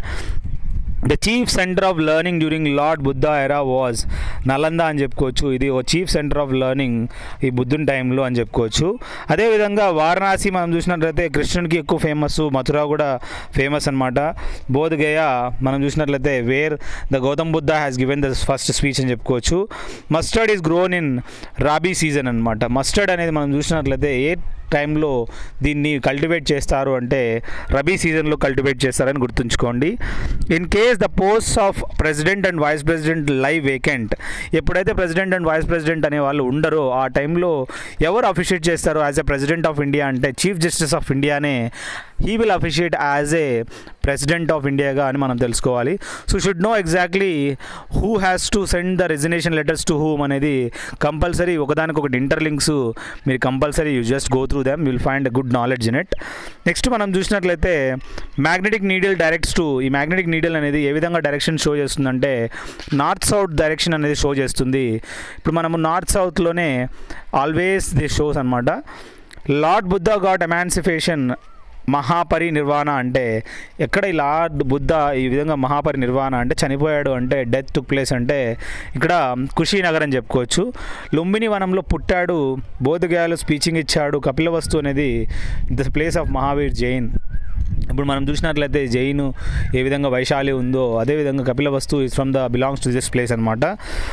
the chief centre of learning during Lord Buddha era was Nalanda అని చెప్పుకోవచ్చు ఇది ఒక chief centre of learning ఈ బుద్ధుని టైంలో అని చెప్పుకోవచ్చు అదేవిధంగా వారణాసి మనం చూసినట్లయితే కృష్ణుడికి ఎక్కువ ఫేమస్ మథుర కూడా ఫేమస్ అనమాట బోధగయ మనం చూసినట్లయితే where the Gautam Buddha has given the first speech అని చెప్పుకోవచ్చు mustard is grown in rabi season అనమాట మస్టర్డ్ అనేది మనం చూసినట్లయితే ఏ టైంలో దీన్ని కల్టివేట్ చేస్తారు అంటే రబీ సీజన్లో కల్టివేట్ చేస్తారని గుర్తుంచుకోండి in case the post of president and vice president live vacant ఎప్పుడైతే ప్రెసిడెంట్ అండ్ వైస్ ప్రెసిడెంట్ అనే వాళ్ళు ఉండరో ఆ టైంలో ఎవరు అఫిషియేట్ చేస్తారు as a president of India అంటే చీఫ్ జస్టిస్ ఆఫ్ ఇండియానే he will officiate as a president of ఇండియాగా అని మనం తెలుసుకోవాలి so should know exactly who has to send the resignation letters to whom అనేది కంపల్సరీ ఒకదానికొకటి ఇంటర్లింక్స్ మీరు compulsory you just go through them will find good knowledge in it next మనం చూసినట్లయితే magnetic needle directs to ఈ magnetic needle అనేది ఏ విధంగా direction show చేస్తుందంటే నార్త్ సౌత్ డైరెక్షన్ అనేది షో చేస్తుంది ఇప్పుడు మనము నార్త్ సౌత్లోనే ఆల్వేస్ ది షోస్ అనమాట Lord Buddha got emancipation Mahaparinirvana అంటే ఎక్కడ ఈ లార్డ్ బుద్ధ ఈ విధంగా మహాపరి నిర్వాణ అంటే చనిపోయాడు అంటే డెత్ టుక్ ప్లేస్ అంటే ఇక్కడ కుషీనగర్ అని చెప్పుకోవచ్చు లుంబిని వనంలో పుట్టాడు బోధగయాలు స్పీచింగ్ ఇచ్చాడు కపిలవస్తు అనేది the place of Mahavir Jain ఇప్పుడు మనం చూసినట్లయితే జైన్ ఏ విధంగా వైశాలి ఉందో అదేవిధంగా Kapilavastu is from the belongs to this place అనమాట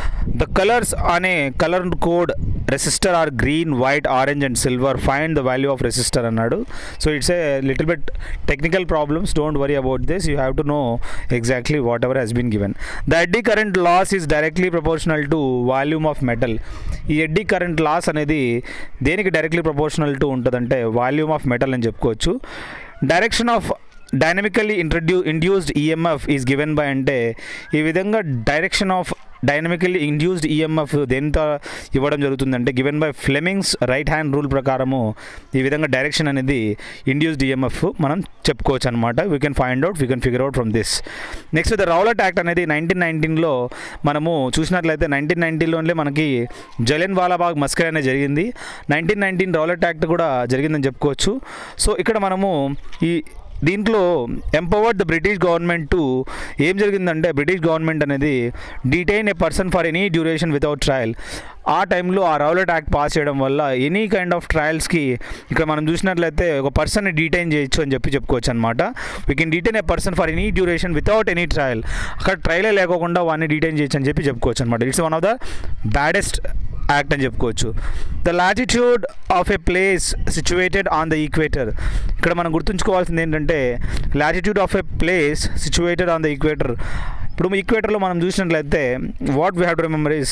ద కలర్స్ అనే colour code resistor are green white orange and silver find the value of resistor అన్నాడు so it's a little bit technical problems don't worry about this you have to know exactly whatever has been given the eddy current loss is directly proportional to volume of metal ఈ eddy current loss అనేది దేనికి directly proportional to ఉంటుందంటే volume of metal అని చెప్పుకోవచ్చు direction of dynamically introduce induced EMF is given by అంటే ఈ విధంగా direction of dynamically induced EMF దేంతో ఇవ్వడం జరుగుతుందంటే given by Fleming's right hand rule ప్రకారము ఈ విధంగా డైరెక్షన్ అనేది ఇండ్యూస్డ్ ఈఎంఎఫ్ మనం చెప్పుకోవచ్చు అనమాట we can find out we can figure out from this next the Rowlatt Act అనేది నైన్టీన్ నైన్టీన్లో మనము చూసినట్లయితే నైన్టీన్ నైన్టీన్లోనే మనకి జలియన్ వాలాబాగ్ మస్కర్ అనేది జరిగింది నైన్టీన్ నైన్టీన్ రౌలట్ యాక్ట్ కూడా జరిగిందని చెప్పుకోవచ్చు సో ఇక్కడ మనము ఈ దీంట్లో empowered the British government to ఏం జరిగిందంటే బ్రిటిష్ గవర్నమెంట్ అనేది detain a person for any duration without trial ఆ టైంలో ఆ రౌలట్ యాక్ట్ పాస్ చేయడం వల్ల ఎనీ కైండ్ ఆఫ్ ట్రయల్స్కి ఇక్కడ మనం చూసినట్లయితే ఒక పర్సన్ని డీటైన్ చేయొచ్చు అని చెప్పి చెప్పుకోవచ్చు అనమాట we can detain a person for any duration without any trial అక్కడ ట్రయలే లేకోకుండా వాడిని డీటైన్ చేయొచ్చు అని చెప్పి చెప్పుకోవచ్చు అనమాట it's one of the baddest act అని చెప్పుకోవచ్చు the latitude of a place situated on the equator ఇక్కడ మనం గుర్తుంచుకోవాల్సింది ఏంటంటే latitude of a place situated on the equator ఇప్పుడు ఈక్వేటర్లో మనం చూసినట్లయితే what we have to remember is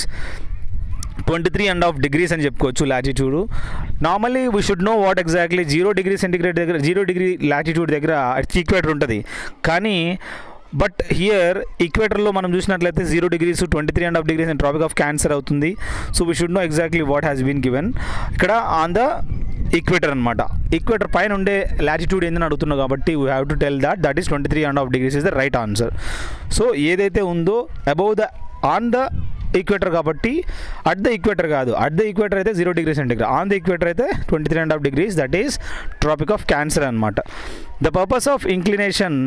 twenty three and half degrees అని చెప్పుకోవచ్చు latitude normally we should know what exactly zero degree centigrade దగ్గర జీరో డిగ్రీ లాటిట్యూడ్ దగ్గర equator ఉంటుంది కానీ బట్ హియర్ ఈక్వేటర్లో మనం చూసినట్లయితే zero degrees twenty three and half degrees and Tropic of Cancer అవుతుంది so we should know exactly what has been given ఇక్కడ on the equator అనమాట equator పైన ఉండే లాటిట్యూడ్ ఏందని అడుగుతున్నావు కాబట్టి we have to tell that that is twenty three and half degrees is the right answer so ఏదైతే ఉందో above the on the equator కాబట్టి అట్ ద ఈక్వేటర్ కాదు అట్ ద ఈక్వేటర్ అయితే zero degree centigrade on the equator అయితే twenty three and half degrees that is Tropic of Cancer అనమాట the purpose of inclination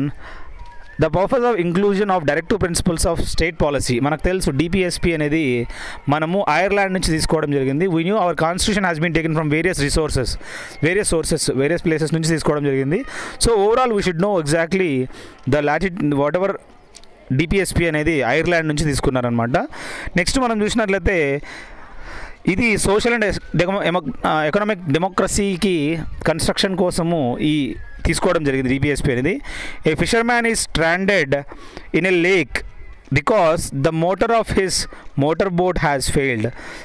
the purpose of inclusion of directive principles of state policy మనకు తెలుసు DPSP అనేది మనము Ireland నుంచి తీసుకోవడం జరిగింది we knew our constitution has been taken from various resources various sources various places నుంచి తీసుకోవడం జరిగింది so overall we should know exactly the లాటి వాట్ ఎవర్ డిపిఎస్పి అనేది ఐర్లాండ్ నుంచి తీసుకున్నారనమాట నెక్స్ట్ మనం చూసినట్లయితే ఇది సోషల్ అండ్ ఎకనామిక్ డెమోక్రసీకి కన్స్ట్రక్షన్ కోసము ఈ తీసుకోవడం జరిగింది డిపిఎస్పి అనేది a fisherman is stranded in a lake because the motor of his motor boat has failed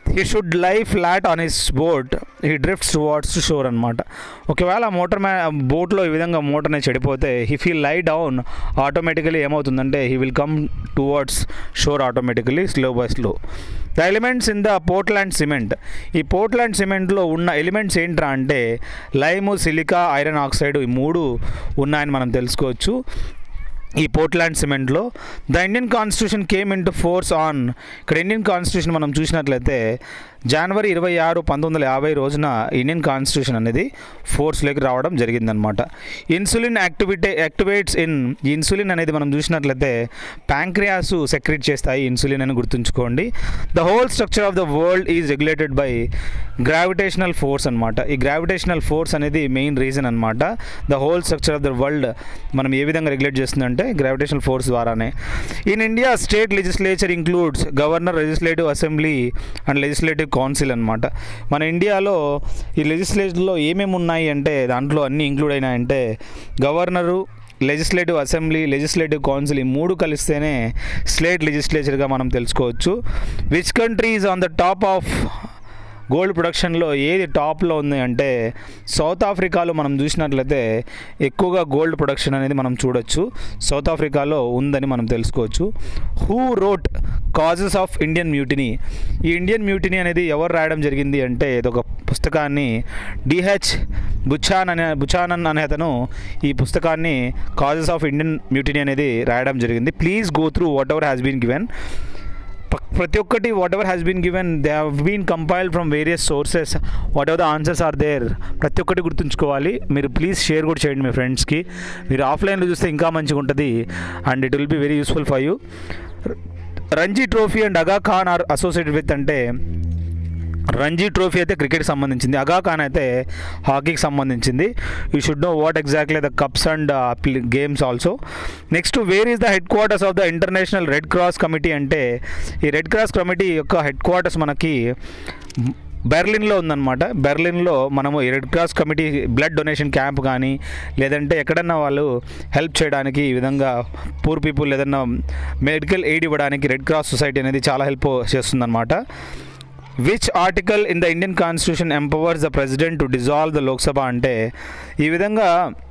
he should lie flat on his boat he drifts towards shore అనమాట ఒకవేళ motor మ్యా బోట్లో ఈ విధంగా మోటార్ అనేది చెడిపోతే he feel lie down automatically ఏమవుతుందంటే he will come towards shore automatically slow by slow the elements in the Portland cement ఈ పోర్ట్లాండ్ సిమెంట్లో ఉన్న ఎలిమెంట్స్ ఏంట్రా అంటే లైము సిలికా ఐరన్ ఆక్సైడ్ ఈ మూడు ఉన్నాయని మనం తెలుసుకోవచ్చు ఈ పోర్ట్లాండ్ సిమెంట్లో the Indian constitution came into force on ఇక్కడ ఇండియన్ కాన్స్టిట్యూషన్ మనం చూసినట్లయితే జనవరి ఇరవై ఆరు పంతొమ్మిది వందల యాభై రోజున ఇండియన్ కాన్స్టిట్యూషన్ అనేది ఫోర్స్లోకి రావడం జరిగిందనమాట insulin activity activates in insulin అనేది మనం చూసినట్లయితే ప్యాంక్రియాస్ సెక్రెట్ చేస్తాయి ఇన్సులిన్ అని గుర్తుంచుకోండి the whole structure of the world is regulated by gravitational force అనమాట ఈ గ్రావిటేషనల్ ఫోర్స్ అనేది మెయిన్ రీజన్ అనమాట the whole structure of the world మనం ఏ విధంగా రెగ్యులేట్ చేస్తుందంటే గ్రావిటేషనల్ ఫోర్స్ ద్వారానే in India state legislature includes governor legislative assembly and legislative council అనమాట మన ఇండియాలో ఈ లెజిస్లేటివ్లో ఏమేమి ఉన్నాయి అంటే దాంట్లో అన్నీ ఇంక్లూడ్ అయినాయంటే governor legislative assembly legislative council ఈ మూడు కలిస్తేనే స్టేట్ లెజిస్లేచర్గా మనం తెలుసుకోవచ్చు which country is on the top of gold ప్రొడక్షన్లో ఏది టాప్లో ఉంది అంటే సౌత్ ఆఫ్రికాలో మనం చూసినట్లయితే ఎక్కువగా గోల్డ్ ప్రొడక్షన్ అనేది మనం చూడొచ్చు సౌత్ ఆఫ్రికాలో ఉందని మనం తెలుసుకోవచ్చు who wrote causes of Indian mutiny ఈ ఇండియన్ మ్యూటినీ అనేది ఎవరు రాయడం జరిగింది అంటే ఇదొక పుస్తకాన్ని డిహెచ్ బుచాన్ అనే బుచానన్ అనే అతను ఈ పుస్తకాన్ని కాజెస్ ఆఫ్ ఇండియన్ మ్యూటినీ అనేది రాయడం జరిగింది please go through whatever has been given ప్రతి ఒక్కటి whatever has been given they have been compiled from various sources whatever the answers are there ప్రతి ఒక్కటి గుర్తుంచుకోవాలి మీరు ప్లీజ్ షేర్ కూడా చేయండి మీ ఫ్రెండ్స్కి మీరు ఆఫ్లైన్లో చూస్తే ఇంకా మంచిగా ఉంటుంది and it will be very useful for you Ranji Trophy and Aga Khan are associated with అంటే రంజీ ట్రోఫీ అయితే క్రికెట్కి సంబంధించింది అగా ఖాన్ అయితే హాకీకి సంబంధించింది you should know what exactly the cups and games also next where is the headquarters of the international red cross committee అంటే ఈ రెడ్ క్రాస్ కమిటీ యొక్క హెడ్ క్వార్టర్స్ మనకి బెర్లిన్లో ఉందన్నమాట బెర్లిన్లో మనము ఈ red cross committee blood donation camp కానీ లేదంటే ఎక్కడన్నా వాళ్ళు హెల్ప్ చేయడానికి ఈ విధంగా పూర్ పీపుల్ ఏదన్నా మెడికల్ ఎయిడ్ ఇవ్వడానికి రెడ్ క్రాస్ సొసైటీ అనేది చాలా హెల్ప్ చేస్తుందన్నమాట which article in the Indian constitution empowers the president to dissolve the Lok Sabha అంటే ఈ విధంగా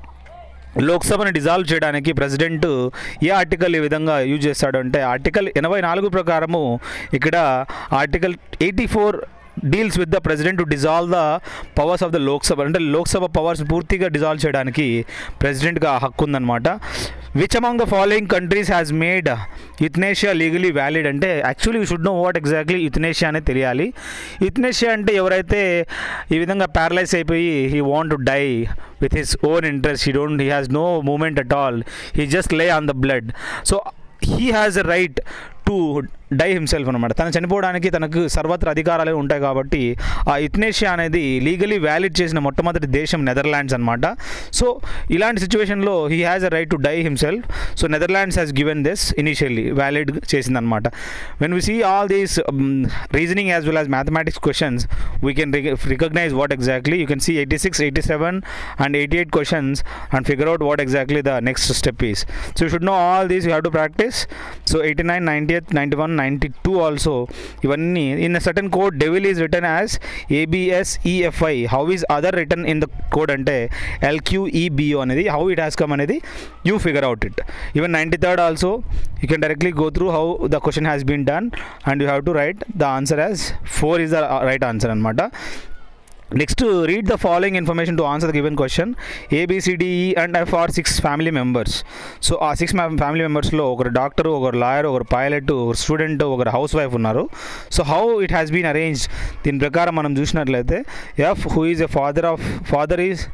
లోక్సభని డిజాల్వ్ చేయడానికి ప్రెసిడెంట్ ఏ ఆర్టికల్ ఈ విధంగా యూజ్ చేస్తాడు అంటే ఆర్టికల్ ఎనభై నాలుగు ప్రకారము ఇక్కడ article eighty four deals with the president to dissolve the powers of the Lok Sabha అంటే లోక్సభ పవర్స్ పూర్తిగా డిజాల్వ్ చేయడానికి ప్రెసిడెంట్గా హక్కు ఉందన్నమాట which among the following countries has made euthanasia legally valid అంటే actually you should know what exactly euthanasia అనేది తెలియాలి euthanasia అంటే ఎవరైతే ఈ విధంగా ప్యారలైజ్ అయిపోయి he want to die with his own interest he don't he has no movement at all he just lay on the blood so he has a right to die himself అనమాట తను చనిపోవడానికి తనకు సర్వత్ర అధికారాలే ఉంటాయి కాబట్టి ఆ ఇథ్నేషియా అనేది లీగలీ వ్యాలిడ్ చేసిన మొట్టమొదటి దేశం నెదర్లాండ్స్ అనమాట సో ఇలాంటి సిచ్యువేషన్లో he has a right to die himself so Netherlands has given this initially valid చేసిందనమాట when we see all these reasoning as well as mathematics questions we can recognise what exactly you can see eighty six eighty seven and eighty eight questions and figure out what exactly the next step is so you should know all these you have to practise so eighty nine ninety eighth ninety one ninety two also ఇవన్నీ in a certain code devil is return as ABSEFI how is other return in the code అంటే LQEBO అనేది how it has come అనేది you figure out it even ninety third also you can directly go through how the question has been done and you have to write the answer as four is the right answer అనమాట next read the following information to answer the given question ABCDE and F are six family members so ఆ six family మెంబర్స్లో ఒకరు doctor ఒకరు lawyer ఒకరు pilot ఒకరు student ఒకరు housewife ఉన్నారు so how it has been arrange దీని ప్రకారం మనం చూసినట్లయితే F who is a father of father is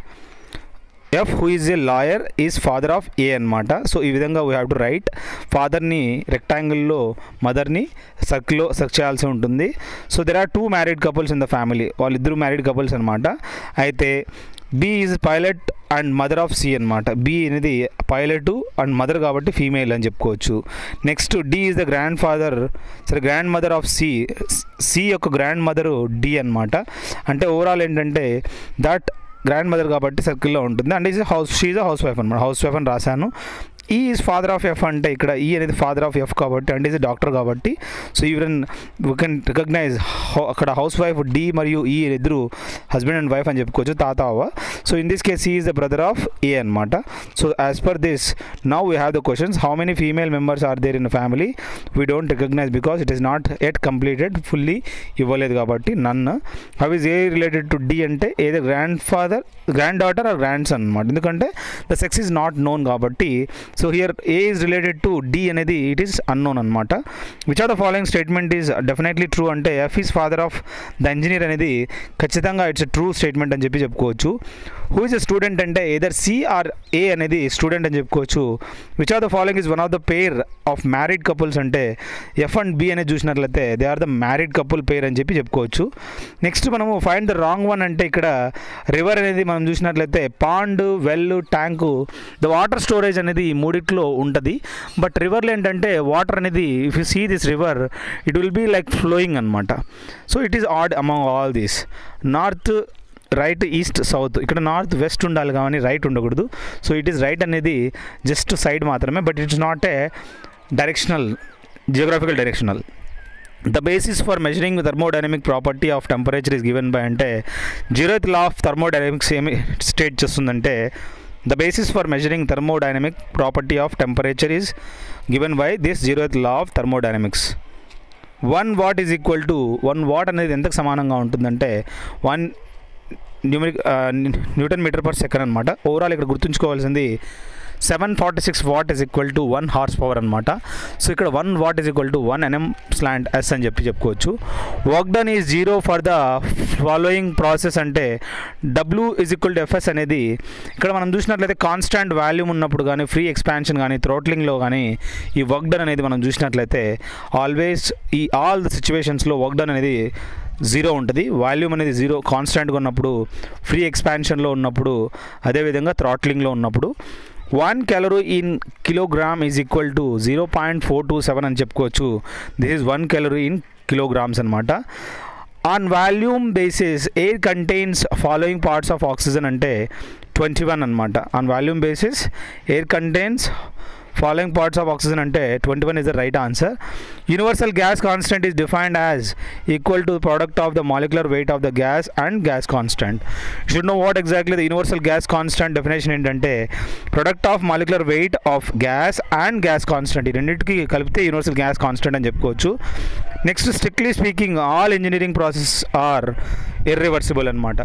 F who is A lawyer is father of A అనమాట సో ఈ విధంగా వీ హ్యావ్ టు రైట్ ఫాదర్ని రెక్టాంగిల్లో మదర్ని సర్కిల్లో సర్క్ చేయాల్సి ఉంటుంది so there are two married couples in the family వాళ్ళిద్దరు మ్యారీడ్ కపుల్స్ అనమాట అయితే B is pilot and mother of C అనమాట బి అనేది పైలట్ అండ్ మదర్ కాబట్టి ఫీమేల్ అని చెప్పుకోవచ్చు next D is the grandfather సరే grandmother of C C యొక్క గ్రాండ్ మదరు డి అనమాట అంటే ఓవరాల్ ఏంటంటే దట్ గ్రాండ్ మదర్ కాబట్టి సర్కిల్లో ఉంటుంది and is house she's housewife అనమాట హౌస్ వైఫ్ అని రాశాను ఈ ఈజ్ ఫాదర్ ఆఫ్ ఎఫ్ అంటే ఇక్కడ ఈ అనేది ఫాదర్ ఆఫ్ ఎఫ్ కాబట్టి అంటే ఇది డాక్టర్ కాబట్టి so even we can recognise అక్కడ హౌస్ వైఫ్ డి మరియు ఈ ఇద్దరు హస్బెండ్ అండ్ వైఫ్ అని చెప్పుకోవచ్చు తాత అవ్వ so in this case E is the brother of A అనమాట so as per this now we have the questions how many female members are there in family we don't recognise because it is not at completed fully ఇవ్వలేదు కాబట్టి none how is A related to D అంటే ఏదో grandfather granddaughter or grandson అనమాట ఎందుకంటే the sex is not known కాబట్టి so here A is related to D అనేది it is unknown అనమాట which are the following statement is definitely true అంటే F is father of the engineer అనేది ఖచ్చితంగా it's true statement అని చెప్పి చెప్పుకోవచ్చు who is a student అంటే either C or A అనేది స్టూడెంట్ అని చెప్పుకోవచ్చు which are the following is one of the pair of married couples అంటే ఎఫ్ అండ్ బి అనేది చూసినట్లయితే they are the married couple పేర్ అని చెప్పి చెప్పుకోవచ్చు నెక్స్ట్ మనము ఫైండ్ ద రాంగ్ వన్ అంటే ఇక్కడ రివర్ అనేది మనం చూసినట్లయితే pond well tank the water storage అనేది ఈ మూడిట్లో ఉంటుంది బట్ రివర్లో ఏంటంటే వాటర్ అనేది if you see this river it will be like flowing అనమాట so it is odd among all these north right east south ఇక్కడ నార్త్ వెస్ట్ ఉండాలి కానీ రైట్ ఉండకూడదు సో ఇట్ ఈస్ రైట్ అనేది జస్ట్ సైడ్ మాత్రమే but it's not a directional geographical directional the basis for measuring thermodynamic property of temperature is given by అంటే zeroth law of thermodynamics ఏమి state చేస్తుందంటే the basis for measuring thermodynamic property of temperature is given by this zeroth law of thermodynamics one watt is equal to one watt అనేది ఎంతకు సమానంగా ఉంటుందంటే one numeric newton metre per second అనమాట overall ఇక్కడ గుర్తుంచుకోవాల్సింది seven forty six watt is equal to one horsepower అనమాట so ఇక్కడ one watt is equal to one NM slant yes అని చెప్పి చెప్పుకోవచ్చు work done is zero for the following process అంటే W is equal to FS అనేది ఇక్కడ మనం చూసినట్లయితే కాన్స్టాంట్ వాల్యూమ్ ఉన్నప్పుడు కానీ ఫ్రీ ఎక్స్పాన్షన్ కానీ థ్రోట్లింగ్లో కానీ ఈ వర్క్ డన్ అనేది మనం చూసినట్లయితే ఆల్వేస్ ఈ ఆల్ ద సిచ్యువేషన్స్లో వర్క్ డన్ అనేది జీరో ఉంటుంది వాల్యూమ్ అనేది జీరో కాన్స్టాంట్గా ఉన్నప్పుడు ఫ్రీ ఎక్స్పాన్షన్లో ఉన్నప్పుడు అదేవిధంగా థ్రాట్లింగ్లో ఉన్నప్పుడు one calorie in kilogram is equal to zero point four two seven అని చెప్పుకోవచ్చు this is one calorie in kilograms అనమాట on volume basis air contains following parts of oxygen అంటే ట్వంటీ వన్ అనమాట on volume basis air contains following parts of oxygen అంటే twenty one is the right answer universal gas constant is defined as equal to product of the molecular weight of the gas and gas constant should know what exactly the universal gas constant definition ఏంటంటే product of molecular weight of gas and gas constant ఈ రెండింటికి కలిపితే universal gas constant అని చెప్పుకోవచ్చు next strictly speaking all engineering process are irreversible అనమాట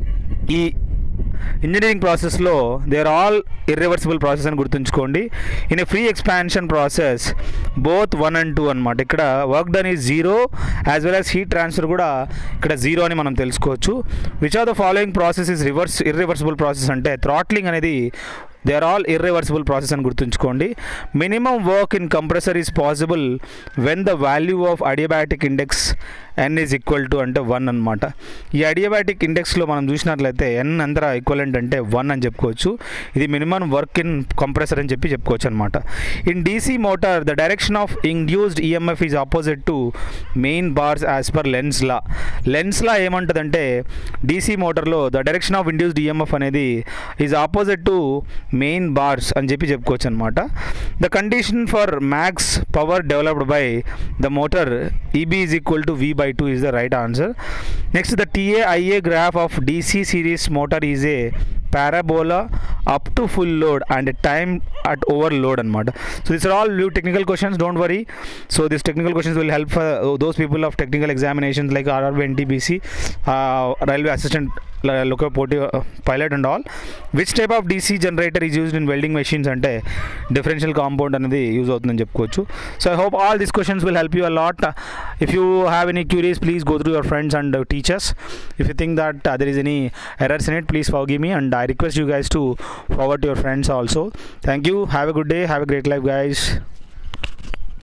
ఈ engineering ప్రాసెస్లో they are all irreversible process అని గుర్తుంచుకోండి in A free expansion process both one and two అనమాట ఇక్కడ work done is zero as well as heat transfer కూడా ఇక్కడ zero అని మనం తెలుసుకోవచ్చు which are the following process is reverse irreversible process అంటే థ్రాట్లింగ్ అనేది they are all irreversible process అని గుర్తుంచుకోండి minimum work in compressor is possible when the value of adiabatic index N is equal to అంటే one అనమాట ఈ adiabatic ఇండెక్స్లో మనం చూసినట్లయితే ఎన్ అంతా ఈక్వలెంట్ అంటే వన్ అని చెప్పుకోవచ్చు ఇది మినిమం వర్క్ ఇన్ కంప్రెసర్ అని చెప్పి చెప్పుకోవచ్చు అనమాట in DC motor the direction of induced EMF is opposite to main bars as per Lenz law Lenz law ఏమంటుందంటే డీసీ మోటార్లో the direction of induced EMF అనేది is opposite to main bars అని చెప్పి చెప్పుకోవచ్చు అనమాట the condition for max power developed by the motor EB is equal to V by two is the right answer next the TAIA graph of DC series motor is a parabola up to full load and time at overload అనమాట so this are all new technical questions don't worry so this technical questions will help for those people of technical examinations like RRB NTPC railway assistant loco poti uh, pilot and all which type of dc generator is used in welding machines అంటే differential compound అనేది use అవుతుందని చెప్పుకోవచ్చు so I hope all these questions will help you a lot if you have any queries please go through your friends and teachers if you think that there is any errors in it please forgive me and I request you guys to forward to your friends also thank you have a good day have a great life guys